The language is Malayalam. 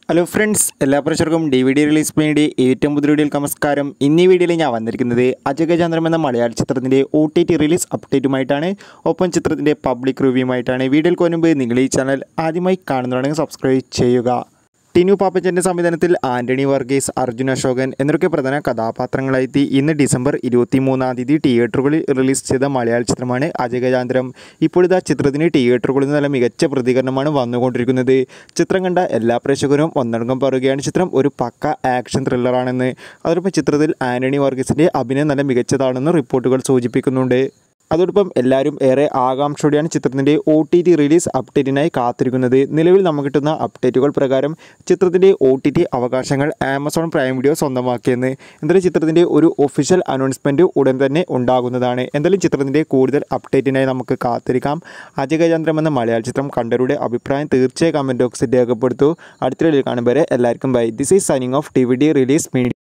ഹലോ ഫ്രണ്ട്സ് എല്ലാ പ്രേക്ഷകർക്കും ഡി വി ഡി റിലീസ് വേണ്ടി ഏറ്റവും പുതിയ വീഡിയോയിൽ നമസ്കാരം ഇന്നീ വീഡിയോയിൽ ഞാൻ വന്നിരിക്കുന്നത് അജഗചന്ദ്രം എന്ന മലയാള ചിത്രത്തിൻ്റെ ഒ ടി ടി റിലീസ് അപ്ഡേറ്റുമായിട്ടാണ് ഒപ്പം ചിത്രത്തിൻ്റെ പബ്ലിക് റിവ്യൂമായിട്ടാണ് വീഡിയോയിൽ മുൻപ് നിങ്ങൾ ഈ ചാനൽ ആദ്യമായി കാണുന്നതാണെങ്കിൽ സബ്സ്ക്രൈബ് ചെയ്യുക ടിനു പാപ്പച്ചൻ്റെ സംവിധാനത്തിൽ ആന്റണി വർഗീസ് അർജുൻ അശോകൻ എന്നൊക്കെ പ്രധാന കഥാപാത്രങ്ങളായി ഇന്ന് ഡിസംബർ ഇരുപത്തി മൂന്നാം തീയതി തിയേറ്ററുകളിൽ റിലീസ് ചെയ്ത മലയാള ചിത്രമാണ് അജഗജാന്തരം ഇപ്പോഴിതാ ചിത്രത്തിന് തിയേറ്ററുകളിൽ നിന്ന് നല്ല മികച്ച പ്രതികരണമാണ് വന്നുകൊണ്ടിരിക്കുന്നത് ചിത്രം കണ്ട എല്ലാ പ്രേക്ഷകരും ഒന്നടങ്കം പറയുകയാണ് ചിത്രം ഒരു പക്ക ആക്ഷൻ ത്രില്ലറാണെന്ന് അതോടൊപ്പം ചിത്രത്തിൽ ആന്റണി വർഗീസിൻ്റെ അഭിനയം നല്ല മികച്ചതാണെന്ന് റിപ്പോർട്ടുകൾ സൂചിപ്പിക്കുന്നുണ്ട് അതോടൊപ്പം എല്ലാവരും ഏറെ ആകാംക്ഷയോടെയാണ് ചിത്രത്തിൻ്റെ ഒ ടി ടി റിലീസ് അപ്ഡേറ്റിനായി കാത്തിരിക്കുന്നത് നിലവിൽ നമുക്ക് കിട്ടുന്ന അപ്ഡേറ്റുകൾ പ്രകാരം ചിത്രത്തിൻ്റെ ഒ ടി ടി അവകാശങ്ങൾ ആമസോൺ പ്രൈം വീഡിയോ സ്വന്തമാക്കിയെന്ന് എന്തായാലും ചിത്രത്തിൻ്റെ ഒരു ഒഫീഷ്യൽ അനൗൺസ്മെൻറ്റ് ഉടൻ തന്നെ ഉണ്ടാകുന്നതാണ് എന്തായാലും ചിത്രത്തിൻ്റെ കൂടുതൽ അപ്ഡേറ്റിനായി നമുക്ക് കാത്തിരിക്കാം അജയചന്ദ്രം എന്ന മലയാള ചിത്രം കണ്ടവരുടെ അഭിപ്രായം തീർച്ചയായും കമൻറ്റ് ബോക്സിൽ രേഖപ്പെടുത്തൂ അടുത്ത വീഡിയോയിൽ കാണുമ്പോൾ എല്ലാവർക്കും bye this is signing off T V D release media